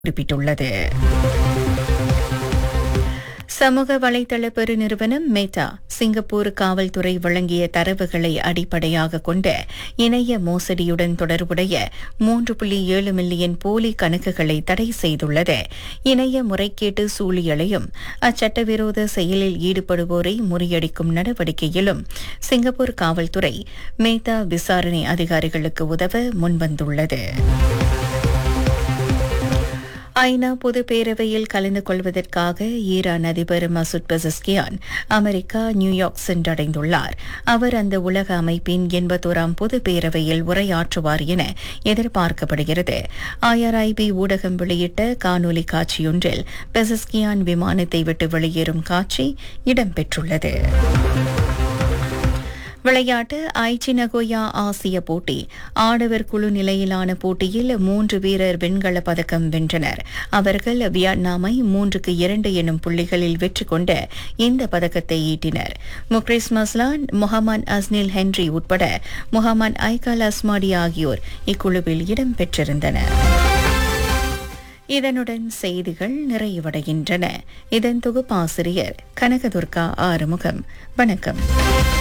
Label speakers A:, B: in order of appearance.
A: குறிப்பிட்டுள்ளது சமூக வலைதள பெருநிறுவனம் மெட்டா சிங்கப்பூர் காவல்துறை வழங்கிய தரவுகளை அடிப்படையாக கொண்ட இணைய மோசடியுடன் தொடர்புடைய மூன்று புள்ளி ஏழு மில்லியன் போலி கணக்குகளை தடை செய்துள்ளது இணைய முறைகேட்டு சூழியலையும் அச்சட்டவிரோத செயலில் ஈடுபடுவோரை முறியடிக்கும் நடவடிக்கையிலும் சிங்கப்பூர் காவல்துறை மேத்தா விசாரணை அதிகாரிகளுக்கு உதவ முன்வந்துள்ளது ஐநா பொது பேரவையில் கலந்து கொள்வதற்காக ஈரான் அதிபர் மசூத் பெசஸ்கியான் அமெரிக்கா நியூயார்க் சென்றடைந்துள்ளார் அவர் அந்த உலக அமைப்பின் எண்பத்தோராம் பொது பேரவையில் உரையாற்றுவார் என எதிர்பார்க்கப்படுகிறது ஐஆர்ஐபி ஊடகம் வெளியிட்ட காணொலி காட்சியொன்றில் பெசஸ்கியான் விமானத்தை விட்டு வெளியேறும் காட்சி இடம்பெற்றுள்ளது விளையாட்டு ஐச்சி நகோயா ஆசிய போட்டி ஆடவர் குழு நிலையிலான போட்டியில் மூன்று வீரர் வெண்கல பதக்கம் வென்றனர் அவர்கள் வியட்நாமை மூன்றுக்கு இரண்டு எனும் புள்ளிகளில் வெற்றி கொண்ட இந்த பதக்கத்தை ஈட்டினர் Mukhriz Maslan Muhammad Aznil Henry உட்பட முகமது ஐகால் அஸ்மாடி ஆகியோர் இக்குழுவில் இடம்பெற்றிருந்தனர் இதனுடன் செய்திகள் நிறைவடைகின்றன இதன் தொகுப்பாசிரியர் கனகதுர்கா ஆறுமுகம் வணக்கம்